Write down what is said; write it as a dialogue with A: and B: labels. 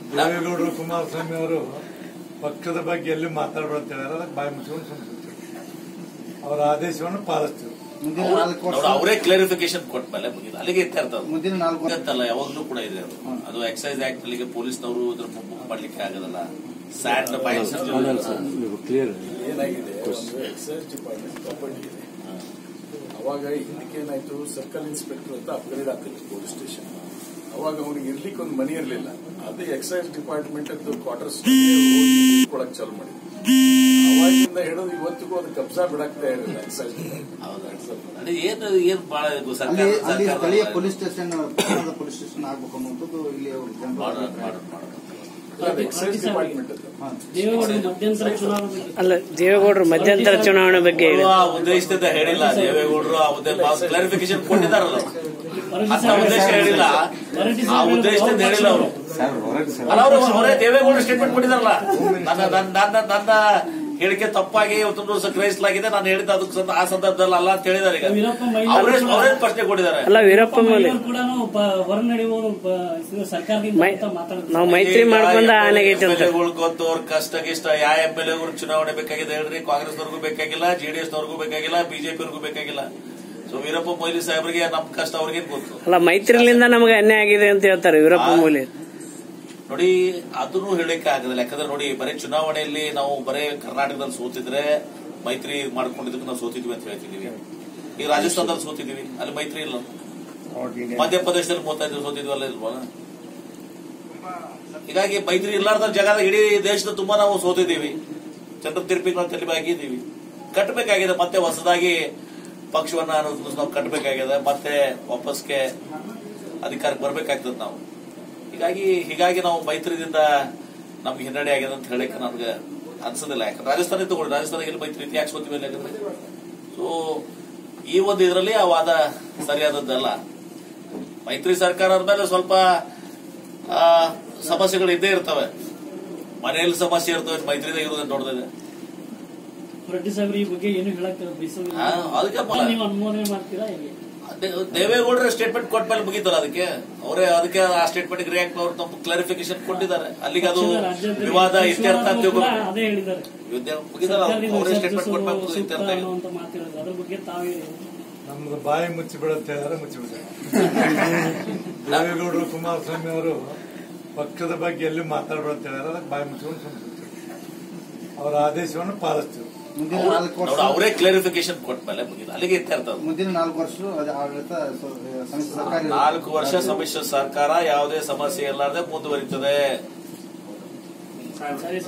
A: ದೇವೇಗೌಡರು ಕುಮಾರಸ್ವಾಮಿ ಅವರು ಪಕ್ಷದ ಬಗ್ಗೆ ಎಲ್ಲಿ ಮಾತಾಡ್ಬಾರ್ದು ಹೇಳಿದ್ರೆ ಅದಕ್ಕೆ ಬಾಯಿ ಮುಚ್ಕೊಂಡು ಸುಮ್ಮನೆ ಅವರ ಆದೇಶವನ್ನು ಪಾಲಿಸ್ತೀವಿ
B: ಮುಂದಿನ ನಾಲ್ಕು ವರ್ಷ
C: ನೋಡು, ಅವರೇ ಕ್ಲಾರಿಫಿಕೇಶನ್ ಕೊಟ್ಮೇಲೆ ಮುಗಿದ ಅಲ್ಲಿಗೆ ಇರ್ತಾ ಇರ್ತದೆ
B: ಮುಂದಿನ ನಾಲ್ಕು ವರ್ಷ
C: ಅಂತಲ್ಲ ಯಾವಾಗ್ಲೂ ಕೂಡ ಇದೆ ಅದು ಅದು ಎಕ್ಸೈಸ್ ಆಕ್ಟ್ ಅಲ್ಲಿ ಪೊಲೀಸ್ನವರು ಇದ್ರ ಬುಕ್ ಮಾಡ್ಲಿಕ್ಕೆ ಆಗೋದಲ್ಲ ಸ್ಯಾಂಡ್
D: ಕ್ಲಿಯರ್
E: ಏನಾಗಿದೆ ಒಂದು ಎಕ್ಸೈಸ್ ಡಿಪಾರ್ಟ್ಮೆಂಟ್ ಪ್ರಾಪರ್ಟಿ ಇದೆ ಅವಾಗ ಹಿಂದಕ್ಕೆ ಏನಾಯ್ತು ಸರ್ಕಲ್ ಇನ್ಸ್ಪೆಕ್ಟರ್ ಅಂತ ಅಪ್ಗ್ರೇಡ್ ಆಗ್ತಿತ್ತು ಪೊಲೀಸ್ ಸ್ಟೇಷನ್ ಅವಾಗ ಅವನಿಗೆ ಇರ್ಲಿಕ್ಕೆ ಒಂದು ಮನೆ ಇರಲಿಲ್ಲ ಅದೇ ಎಕ್ಸೈಸ್ ಡಿಪಾರ್ಟ್ಮೆಂಟ್ ಅದು ಕ್ವಾರ್ಟರ್ಸ್ ಕೊಡಕ್ ಚಾಲು ಮಾಡಿದ್ರು ಅವಾಗಿಂದ ಹಿಡಿದು ಇವತ್ತಿಗೂ ಅದು ಕಬ್ಜಾ ಬಿಡಕ್ತಾ ಇರಲಿಲ್ಲ ಎಕ್ಸೈಸ್
C: ಅದೇ ಏನು ಏನ್ ಬಹಳ ಇದು
B: ಅಲ್ಲಿ
C: ಸರ್ಕಾರ
B: ಅಲ್ಲಿ
C: ಸರ್ಕಾರ
B: ಸ್ಥಳೀಯ ಪೊಲೀಸ್ ಸ್ಟೇಷನ್ ಪಟ್ಟಣದ ಪೊಲೀಸ್ ಸ್ಟೇಷನ್ ಆಗ್ಬೇಕು ಅನ್ನುವಂಥದ್ದು ಇಲ್ಲಿ ಜನರ
C: ಮಾಡೋದು,
B: ಅಭಿಪ್ರಾಯ.
C: ಮಾಡೋದು, ಮಾಡೋದು.
E: ಎಕ್ಸೈಸ್ ಡಿಪಾರ್ಟ್ಮೆಂಟ್ ಅದು
B: ಹಾ.
F: ದೇವೇಗೌಡರು ಮಧ್ಯಂತರ ಚುನಾವಣೆ ಬಗ್ಗೆ
G: ಅಲ್ಲ ದೇವೇಗೌಡರು ಮಧ್ಯಂತರ ಚುನಾವಣೆ ಬಗ್ಗೆ ಹೇಳಿ
C: ಆ ಉದ್ದೇಶದಿಂದ ಹೇಳಿಲ್ಲ ದೇವೇಗೌಡರು ಆ ಉದ್ದೇಶ ಕ್ಲಾರಿಫಿಕೇಶನ್ ಕೊಟ್ಟಿದ್ದಾರಲ್ಲ ಅಂತ ಉದ್ದೇಶ ಹೇಳಿಲ್ಲ ಆ ಉದ್ದೇಶದಿಂದ ಹೇಳಿಲ್ಲ ಅವರು ಅಲ್ಲ ಅವರು ಅವರೇ ದೇವೇಗೌಡರು ಸ್ಟೇಟ್ಮೆಂಟ್ ಕೊಟ್ಟಿದ್ದಾರಲ್ಲ ನನ್ನ ನನ್ನ ನನ್ನ ನನ್ನ ಹೇಳಿಕೆ ತಪ್ಪಾಗಿ ತುಂಬ ಗ್ರಹಿಸಲಾಗಿದೆ ನಾನು ಹೇಳಿದ ಅದಕ್ಕೆ ಸಂದ- ಆ ಸಂದರ್ಭದಲ್ಲಿ ಅಲ್ಲ ಅಂತ ಹೇಳಿದ್ದಾರೆ ಈಗ
F: ವೀರಪ್ಪ ಮೊಯ್ಲಿ
C: ಅವರೇ
F: ಕೂಡ-
C: ಅವರೇ ಪ್ರಶ್ನೆ ಕೊಟ್ಟಿದ್ದಾರೆ
G: ಅಲ್ಲ ವೀರಪ್ಪ ಮೊಯ್ಲಿ
F: ಕೂಡ ಹೊರ ನಡೆಯುವವರು ಸರ್ಕಾರದಿಂದ
G: ಮೈ-
F: ಅಂತ ಮಾತಾಡ್ತಾರೆ
G: ನಾವು ಮೈತ್ರಿ ಮಾಡ್ಕೊಂಡ ಆನೆಗೈತೆ ಅಂತ
C: ಗೊತ್ತು ಅವ್ರ ಕಷ್ಟ ಗಿಷ್ಟ ಯಾವ ಎಂ ಎಲ್ ಎಗಳು ಚುನಾವಣೆ ಬೇಕಾಗಿದೆ ಹೇಳ್ರಿ ಕಾಂಗ್ರೆಸ್ನವ್ರಿಗೂ ಬೇಕಾಗಿಲ್ಲ ಜೆಡಿಎಸ್ ನವ್ರಿಗೂ ಬೇಕಾಗಿಲ್ಲ ಬಿಜೆಪಿಯವ್ರಿಗೂ ಬೇಕಾಗಿಲ್ಲ ಸೊ ವೀರಪ್ಪ ಮೊಯ್ಲಿ ಸಾಹೇಬರಿಗೆ ನಮ್ ಕಷ್ಟ ಅವ್ರಿಗೇನ್ ಗೊತ್ತು
G: ಅಲ್ಲ ಮೈತ್ರಿಲಿಂದ ನಮಗೆ ಅನ್ಯಾಯ ಆಗಿದೆ ಅಂತ ಹೇಳ್ತಾರೆ ವೀರಪ್ಪ ಮೊಯ್ಲಿ
C: ನೋಡಿ ಅದನ್ನು ಹೇಳಿಕ್ಕೆ ಆಗೋದಿಲ್ಲ ಯಾಕಂದ್ರೆ ನೋಡಿ ಬರೀ ಚುನಾವಣೆಯಲ್ಲಿ ನಾವು ಬರೀ ಕರ್ನಾಟಕದಲ್ಲಿ ಸೋತಿದ್ರೆ ಮೈತ್ರಿ ಮಾಡ್ಕೊಂಡಿದ್ದಕ್ಕೆ ನಾವು ಸೋತಿದ್ವಿ ಅಂತ ಹೇಳ್ತಿದೀವಿ ಈ ರಾಜಸ್ಥಾನದಲ್ಲಿ ಸೋತಿದೀವಿ ಅಲ್ಲಿ ಮೈತ್ರಿ ಇಲ್ಲ ಮಧ್ಯಪ್ರದೇಶದಲ್ಲಿ ಮೂವತ್ತೈದು ಸೋತಿದ್ವಿ ಅಲ್ಲ ಇಲ್ವಾ ಹೀಗಾಗಿ ಮೈತ್ರಿ ಇರ್ಲಾರ್ದ ಜಗದ ಇಡೀ ದೇಶದ ತುಂಬಾ ನಾವು ಸೋತಿದ್ದೀವಿ ಚಂದ್ರ ತಿರುಪಿಗಳ ತಲೆ ಆಗಿದ್ದೀವಿ ಕಟ್ಟಬೇಕಾಗಿದೆ ಮತ್ತೆ ಹೊಸದಾಗಿ ಪಕ್ಷವನ್ನ ನಾವು ನಾವು ಕಟ್ಟಬೇಕಾಗಿದೆ ಮತ್ತೆ ವಾಪಸ್ಗೆ ಅಧಿಕಾರಕ್ಕೆ ಬರ್ಬೇಕಾಗ್ತದೆ ನಾವು ಹೀಗಾಗಿ ಹೀಗಾಗಿ ನಾವು ಮೈತ್ರಿದಿಂದ ನಮ್ಗೆ ಹಿನ್ನಡೆ ಆಗಿದೆ ಅಂತ ಹೇಳಕ್ಕೆ ನಮ್ಗೆ ಅನ್ಸೋದಿಲ್ಲ ಯಾಕಂದ್ರೆ ರಾಜಸ್ಥಾನ ತಗೊಳ್ಳಿ ರಾಜಸ್ಥಾನ ಎಲ್ಲಿ ಮೈತ್ರಿ ಇತಿ ಯಾಕೆ ಸೋತಿವಿ ಯಾಕಂದ್ರೆ ಸೊ ಈ ಒಂದು ಇದರಲ್ಲಿ ಆ ವಾದ ಸರಿಯಾದದ್ದಲ್ಲ ಮೈತ್ರಿ ಸರ್ಕಾರ ಅಂದ್ಮೇಲೆ ಸ್ವಲ್ಪ ಆ, ಸಮಸ್ಯೆಗಳು ಇದ್ದೇ ಇರ್ತವೆ ಮನೆಯಲ್ಲಿ ಸಮಸ್ಯೆ ಇರ್ತವೆ ಮೈತ್ರಿದಾಗ ಇರೋದನ್ನ ನೋಡ್ದಿದೆ
F: ರೆಡ್ಡಿ ಸಾಹೇಬ್ರು ಈ ಬಗ್ಗೆ ಏನು ಹೇಳಕ್ ಬಯಸೋದಿಲ್ಲ
C: ಹಾ, ಅದಕ್ಕೆ ಮ-
F: ನೀವು ಅನುಮೋದನೆ ಮಾಡ್ತೀರಾ ಹೇಗೆ
C: ದೇ- ದೇವೇಗೌಡರ ಸ್ಟೇಟ್ಮೆಂಟ್ ಕೊಟ್ಟ ಮೇಲೆ ಮುಗೀತಲ್ಲ ಅದಕ್ಕೆ ಅವರೇ ಅದಕ್ಕೆ ಆ ಸ್ಟೇಟ್ಮೆಂಟ್ ರಿಯಾಕ್ಟ್ ಅವ್ರು ತಮ್ಮ ಕ್ಲಾರಿಫಿಕೇಶನ್ ಕೊಟ್ಟಿದ್ದಾರೆ ಅಲ್ಲಿಗೆ ಅದು
F: ಪಕ್ಷದ ರಾಜ್ಯಾಧ್ಯಕ್ಷ
C: ವಿವಾದ ಇತ್ಯರ್ಥ ಅಂತ
F: ವಿಶ್ವನಾಥ್ ಕೂಡ
C: ತಿಳ್ಕೊಂಡು
F: ಅದೇ ಹೇಳಿದ್ದಾರೆ
C: ಯುದ್ಧ ಮುಗಿದಲ್ಲ
F: ಸರ್ಕಾರದಿಂದ
C: ಅವರೇ ಸ್ಟೇಟ್ಮೆಂಟ್ ಕೊಟ್ಟ ಮೇಲೆ
F: ವಿಸರ್ಜಿಸುವುದು
C: ಮುಗಿದು
F: ಸೂಕ್ತ
C: ಇತ್ಯರ್ಥ ಆಗಿದೆ.
F: ಅನ್ನುವಂತ ಮಾತಿರೋದು ಅದ್ರ ಬಗ್ಗೆ ತಾವೇ
A: ನಮ್ದು ಬಾಯಿ ಮುಚ್ಚಿಬಿಡ ಅಂತ ಹೇಳಿದ್ರೆ ಮುಚ್ಚಿಬಿಡ್ತಾರೆ ದೇವೇಗೌಡರು ಕುಮಾರಸ್ವಾಮಿ ಅವರು ಪಕ್ಷದ ಬಗ್ಗೆ ಎಲ್ಲಿ ಮಾತಾಡ್ಬಾರ್ದು ಅಂತ ಹೇಳಿದ್ರೆ ಅದಕ್ಕೆ ಬಾಯಿ ಮುಚ್ಕೊಂಡು ಸುಮ್ಮನೆ ಅವರ ಆದೇಶವನ್ನು ಪಾಲಿಸ್ತೀವಿ
B: ಮುಂದಿನ
C: ಅವ್ರು-
B: ನಾಲ್ಕು ವರ್ಷ
C: ನೋಡು, ಅವರೇ ಕ್ಲಾರಿಫಿಕೇಶನ್ ಕೊಟ್ಟ ಮೇಲೆ ಮುಗಿದ ಅಲ್ಲಿಗೆ ಇತ್ಯರ್ಥ ಅದು.
B: ಮುಂದಿನ ನಾಲ್ಕು ವರ್ಷ ಅದು ಆಡಳಿತ ಸ- ಸಮ್ಮಿಶ್ರ ಸರ್ಕಾರ ಇರುತ್ತೆ.
C: ನಾಲ್ಕು ವರ್ಷ ಸಮ್ಮಿಶ್ರ ಸರ್ಕಾರ ಯಾವುದೇ ಸಮಸ್ಯೆ ಇರಲಾರ್ದೆ ಮುಂದುವರಿತದೆ
F: ಸರಿ